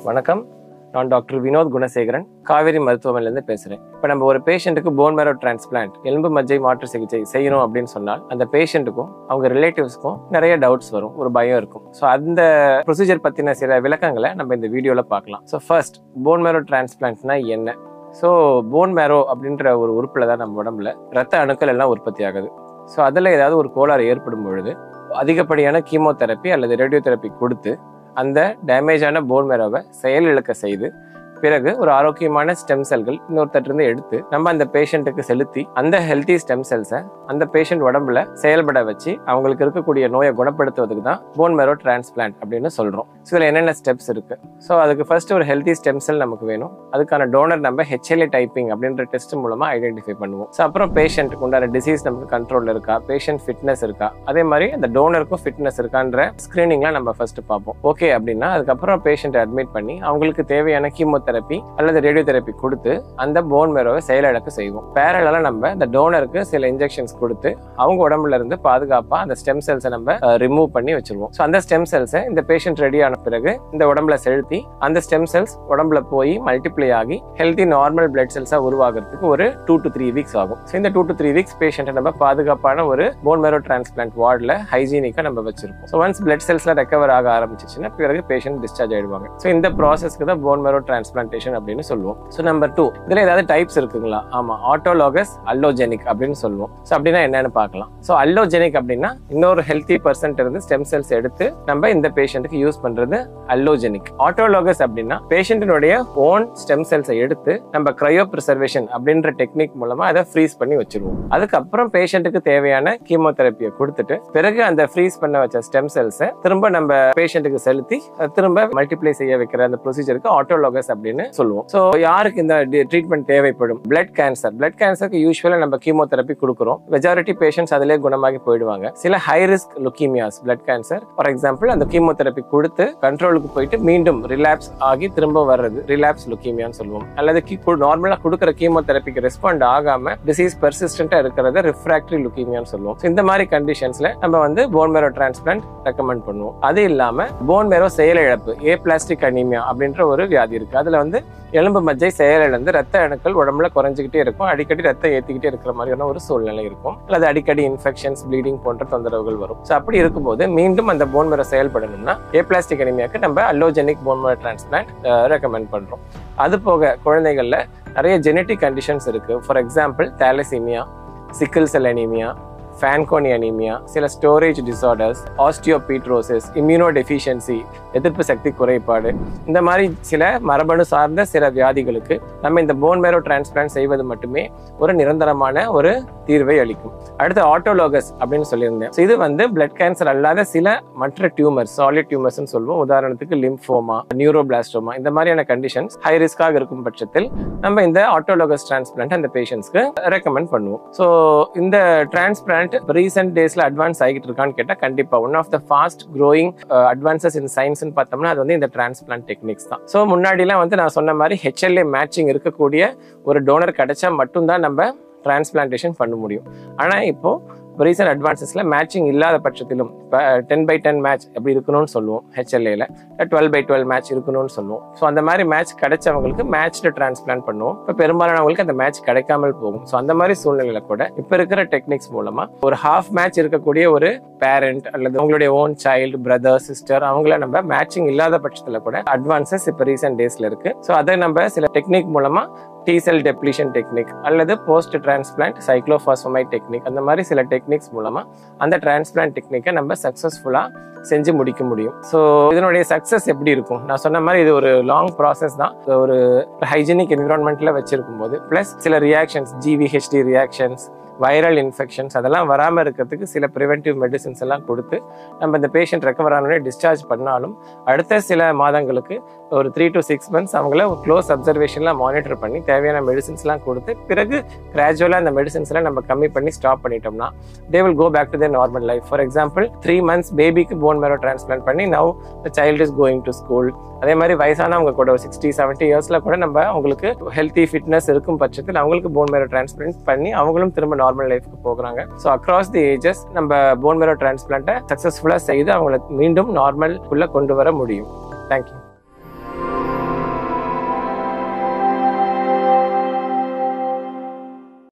வணக்கம் நான் டாக்டர் வினோத் குணசேகரன் காவேரி மருத்துவமனையிலேருந்து பேசுகிறேன் இப்போ நம்ம ஒரு பேஷண்ட்டுக்கு போன் மேரோ டிரான்ஸ்பிளான்ட் எலும்பு மஜ்ஜை மாற்று சிகிச்சை செய்யணும் அப்படின்னு சொன்னால் அந்த பேஷண்ட்டுக்கும் அவங்க ரிலேட்டிவ்ஸ்க்கும் நிறைய டவுட்ஸ் வரும் ஒரு பயம் இருக்கும் ஸோ அந்த ப்ரொசீஜர் பற்றின சில விளக்கங்களை நம்ம இந்த வீடியோவில் பார்க்கலாம் ஸோ ஃபர்ஸ்ட் போன் மேரோ டிரான்ஸ்பிளான்ட்னா என்ன ஸோ போன் மேரோ அப்படின்ற ஒரு உறுப்பில் தான் நம்ம உடம்புல ரத்த அணுக்கள் எல்லாம் உற்பத்தி ஆகுது ஸோ அதில் ஏதாவது ஒரு கோளாறு ஏற்படும் பொழுது அதிகப்படியான கீமோதெரப்பி அல்லது ரேடியோ தெரப்பி கொடுத்து அந்த டேமேஜான போன் மேரோவை செயலிழக்க செய்து பிறகு ஒரு ஆரோக்கியமான ஸ்டெம் செல்கள் இன்னொருத்தட்டிருந்து எடுத்து நம்ம அந்த பேஷண்ட்டுக்கு செலுத்தி அந்த ஹெல்த்தி ஸ்டெம் செல்ஸை அந்த பேஷண்ட் உடம்புல செயல்பட வச்சு அவங்களுக்கு இருக்கக்கூடிய நோயை குணப்படுத்துவதுக்கு தான் போன் மேரோ டிரான்ஸ்பிளான்ட் அப்படின்னு சொல்றோம் ஸோ இதில் என்னென்ன ஸ்டெப்ஸ் இருக்கு ஸோ அதுக்கு ஃபர்ஸ்ட் ஒரு ஹெல்த்தி ஸ்டெம் செல் நமக்கு வேணும் அதுக்கான டோனர் நம்ம ஹெச்எல்ஏ டைப்பிங் அப்படின்ற டெஸ்ட் மூலமா ஐடென்டிஃபை பண்ணுவோம் ஸோ அப்புறம் பேஷண்ட்டுக்கு உண்டான டிசீஸ் நமக்கு கண்ட்ரோல் இருக்கா பேஷண்ட் ஃபிட்னஸ் இருக்கா அதே மாதிரி அந்த டோனருக்கும் ஃபிட்னஸ் இருக்கான்ற ஸ்கிரீனிங்லாம் நம்ம ஃபர்ஸ்ட் பார்ப்போம் ஓகே அப்படின்னா அதுக்கப்புறம் பேஷண்ட்டை அட்மிட் பண்ணி அவங்களுக்கு தேவையான கீமோதெரப்பி அல்லது ரேடியோ தெரப்பி கொடுத்து அந்த போன் மேரோவை செயலிழக்க செய்வோம் பேரலாக நம்ம இந்த டோனருக்கு சில இன்ஜெக்ஷன்ஸ் கொடுத்து அவங்க உடம்புல இருந்து பாதுகாப்பா அந்த ஸ்டெம் செல்ஸை நம்ம ரிமூவ் பண்ணி வச்சிருவோம் ஸோ அந்த ஸ்டெம் செல்ஸை இந்த பேஷண்ட் ரெடி ஆன பிறகு இந்த உடம்புல செலுத்தி அந்த ஸ்டெம் செல்ஸ் உடம்புல போய் மல்டிப்ளை ஆகி ஹெல்த்தி நார்மல் பிளட் செல்ஸா உருவாகிறதுக்கு ஒரு டூ டு த்ரீ வீக்ஸ் ஆகும் ஸோ இந்த டூ டு த்ரீ வீக்ஸ் பேஷண்ட்டை நம்ம பாதுகாப்பான ஒரு போன் மேரோ டிரான்ஸ்பிளான்ட் வார்டில் ஹைஜீனிக்காக நம்ம வச்சிருப்போம் ஸோ ஒன்ஸ் பிளட் செல்ஸ்லாம் ரெக்கவர் ஆக ஆரம்பிச்சிச்சுன்னா பிறகு பேஷண்ட் டிஸ்சார்ஜ் ஆயிடுவாங்க ஸோ இந்த ப்ராசஸ்க்கு தான் போன் மேரோ டிரான்ஸ்பிளான்டேஷன் அப்படின்னு சொல்லுவோம் ஸோ நம்பர் டூ இதில் ஏதாவது டைப்ஸ் இருக்குங்களா ஆமா ஆட்டோலாகஸ் அல்லோஜெனிக் அப்படின்னு சொல்லுவோம் ஸோ அப்படின்னா என்னன்னு பார்க்கலாம் ஸோ அல்லோஜெனிக் அப்படின்னா இன்னொரு ஹெல்த்தி பர்சன்ட் இருந்து ஸ்டெம் செல்ஸ் எடுத்து நம்ம இந்த பேஷண்ட்டுக்கு யூஸ் பண்றது அல்லோஜெனிக் ஆட்டோலாகஸ் அப்படின்னா பேஷண்ட்டினுடைய ஓன் ஸ்டெம் செல்ஸை எடுத்து நம்ம கிரையோ ப்ரிசர்வேஷன் அப்படின்ற டெக்னிக் மூலமா அதை ஃப்ரீஸ் பண்ணி வச்சிருவோம் அதுக்கப்புறம் பேஷண்ட்டுக்கு தேவையான கீமோதெரப்பியை கொடுத்துட்டு பிறகு அந்த ஃப்ரீஸ் பண்ண வச்ச ஸ்டெம் செல்ஸை திரும்ப நம்ம பேஷண்ட்டுக்கு செலுத்தி அதை திரும்ப மல்டிப்ளை செய்ய வைக்கிற அந்த ப்ரொசீஜருக்கு ஆட்டோலாகஸ் அப்படின்னு சொல்லுவோம் ஸோ யாருக்கு இந்த ட்ரீட்மெண்ட் தேவைப்படும் பிளட் கேன்சர் பிளட் கேன்சருக்கு யூஸ்வலாக நம்ம கீமோதெரப்பி கொடுக்குறோம் மெஜாரிட்டி பேஷண்ட்ஸ் அதிலே குணமாகி போயிடுவாங்க சில high risk leukemias blood cancer for example அந்த கீமோதெரப்பி கொடுத்து கண்ட்ரோலுக்கு போயிட்டு மீண்டும் ரிலாப்ஸ் ஆகி திரும்ப வர்றது ரிலாப்ஸ் லுக்கீமியான்னு சொல்லுவோம் அல்லது நார்மலாக கொடுக்குற கீமோதெரப்பிக்கு ரெஸ்பாண்ட் ஆகாம டிசீஸ் பெர்சிஸ்டண்டா இருக்கிறத ரிஃப்ராக்டரி லுக்கீமியான்னு சொல்லுவோம் So, இந்த மாதிரி கண்டிஷன்ஸ்ல நம்ம வந்து போன் மேரோ டிரான்ஸ்பிளான்ட் ரெக்கமெண்ட் பண்ணுவோம் அது இல்லாம போன் மேரோ செயலிழப்பு ஏ பிளாஸ்டிக் அனீமியா அப்படின்ற ஒரு வியாதி இருக்கு அதுல வந்து எலும்பு மஜ்ஜை செயலிழந்து ரத்த அணுக்கள் உடம்புல குறைஞ்சிக்கிட்டே இருக்கும் அடிக்கடி ரத்தம் ஏத்திக்கிட்டே இருக்கிற மாதிரியான ஒரு சூழ்நிலை இருக்கும் அல்லது அடிக்கடி இன்ஃபெக்ஷன்ஸ் ப்ளீடிங் போன்ற தொந்தரவுகள் வரும் ஸோ அப்படி இருக்கும்போது மீண்டும் அந்த போன் மேரோ செயல்படணும்னா ஏ பிளாஸ்டிக் அனிமியாக்கு நம்ம allogenic bone marrow transplant recommend பண்றோம் அது போக குழந்தைகள்ல நிறைய ஜெனட்டிக் கண்டிஷன்ஸ் இருக்கு for example thalassemia sickle cell anemia Fanconi anemia சில storage disorders osteopetrosis immunodeficiency எதிர்ப்பு சக்தி குறைபாடு இந்த மாதிரி சில மரபணு சார்ந்த சில வியாதிகளுக்கு நம்ம இந்த போன் மேரோ டிரான்ஸ்பிளான்ட் செய்வது மட்டுமே ஒரு நிரந்தரமான ஒரு தீர்வை அளிக்கும் அடுத்து ஆட்டோலோகஸ் அப்படின்னு சொல்லியிருந்தேன் So இது வந்து பிளட் கேன்சர் அல்லாத சில மற்ற டியூமர்ஸ் சாலிட் டியூமர்ஸ்னு சொல்லுவோம் உதாரணத்துக்கு லிம்ஃபோமா நியூரோபிளாஸ்டோமா இந்த மாதிரியான கண்டிஷன்ஸ் ஹை ரிஸ்காக இருக்கும் பட்சத்தில் நம்ம இந்த ஆட்டோலோகஸ் டிரான்ஸ்பிளான்ட் அந்த பேஷண்ட்ஸ்க்கு ரெக்கமெண்ட் பண்ணுவோம் ஸோ இந்த டிரான்ஸ்பிளான்ட் ரீசெண்ட் டேஸ்ல அட்வான்ஸ் ஆகிட்டு இருக்கான்னு கேட்டால் கண்டிப்பா one of the fast growing advances in சயின்ஸ்னு பார்த்தோம்னா அது வந்து இந்த டிரான்ஸ்பிளான்ட் டெக்னிக்ஸ் தான் ஸோ முன்னாடிலாம் வந்து நான் சொன்ன மாதிரி ஹெச்எல்ஏ மேட்சிங் இருக்கக்கூடிய ஒரு டோனர் கிடைச்சா மட்டும்தான் நம்ம டிரான்ஸ்பிளான்டேஷன் பண்ண முடியும் ஆனால் இப்போ ரீசன்ட் அட்வான்சஸில் மேட்சிங் இல்லாத பட்சத்திலும் இப்போ டென் பை டென் மேட்ச் எப்படி இருக்கணும்னு சொல்லுவோம் ஹெச்எல்ஏல டுவெல் பை டுவெல் மேட்ச் இருக்கணும்னு சொல்லுவோம் ஸோ அந்த மாதிரி மேட்ச் கிடைச்சவங்களுக்கு மேட்ச்டு டிரான்ஸ்பிளான்ட் பண்ணுவோம் இப்போ பெரும்பாலானவங்களுக்கு அந்த மேட்ச் கிடைக்காமல் போகும் ஸோ அந்த மாதிரி சூழ்நிலையில கூட இப்போ இருக்கிற டெக்னிக்ஸ் மூலமா ஒரு ஹாஃப் மேட்ச் இருக்கக்கூடிய ஒரு பேரண்ட் அல்லது உங்களுடைய ஓன் சைல்டு பிரதர் சிஸ்டர் அவங்கள நம்ம மேட்சிங் இல்லாத பட்சத்தில் கூட அட்வான்சஸ் இப்போ ரீசெண்ட் டேஸ்ல இருக்கு ஸோ அதை நம்ம சில டெக்னிக் மூலமா டி செல் டெப்ளிஷன் டெக்னிக் அல்லது போஸ்ட் டிரான்ஸ்பிளான்ட் சைக்ளோபாஸ்பமைட் டெக்னிக் அந்த மாதிரி சில டெக்னிக்ஸ் மூலமா அந்த டிரான்ஸ்பிளான்ட் டெக்னிக்கை நம்ம சக்ஸஸ்ஃபுல்லா செஞ்சு முடிக்க முடியும் ஸோ இதனுடைய சக்ஸஸ் எப்படி இருக்கும் நான் சொன்ன மாதிரி இது ஒரு லாங் ப்ராசஸ் தான் இது ஒரு ஹைஜீனிக் என்விரான்மெண்ட்ல வச்சிருக்கும் போது பிளஸ் சில reactions GVHD reactions viral infections அதெல்லாம் வராமல் இருக்கிறதுக்கு சில ப்ரிவென்டிவ் மெடிசின்ஸ் எல்லாம் கொடுத்து நம்ம இந்த பேஷண்ட் ரெக்கவர் ஆனோடனே டிஸ்சார்ஜ் பண்ணாலும் அடுத்த சில மாதங்களுக்கு ஒரு த்ரீ டு சிக்ஸ் மந்த்ஸ் அவங்கள ஒரு க்ளோஸ் அப்சர்வேஷன்லாம் மானிட்டர் பண்ணி தேவையான மெடிசின்ஸ்லாம் கொடுத்து பிறகு கிராஜுவலாக அந்த மெடிசின்ஸ்லாம் நம்ம கம்மி பண்ணி ஸ்டாப் பண்ணிட்டோம்னா they will go back to the normal life for example three months பேபிக்கு போன் மேரோ டிரான்ஸ்பிளான்ட் பண்ணி now the child is going to school அதே மாதிரி வயசானவங்க கூட ஒரு சிக்ஸ்டி செவன்ட்டி இயர்ஸ்ல கூட நம்ம அவங்களுக்கு ஹெல்த்தி ஃபிட்னஸ் இருக்கும் பட்சத்தில் அவங்களுக்கு போன் மேரோ டிரான்ஸ்பிளான்ட் பண்ணி அவங்களும் திரும்ப நார்மல் லைஃப்க்கு போகிறாங்க ஸோ அக்ராஸ் தி ஏஜஸ் நம்ம போன் மேரோ டிரான்ஸ்பிளான்ட்டை சக்ஸஸ்ஃபுல்லாக செய்து அவங்களை மீண்டும் நார்மல் உள்ள கொண்டு வர முடியும் தேங்க்யூ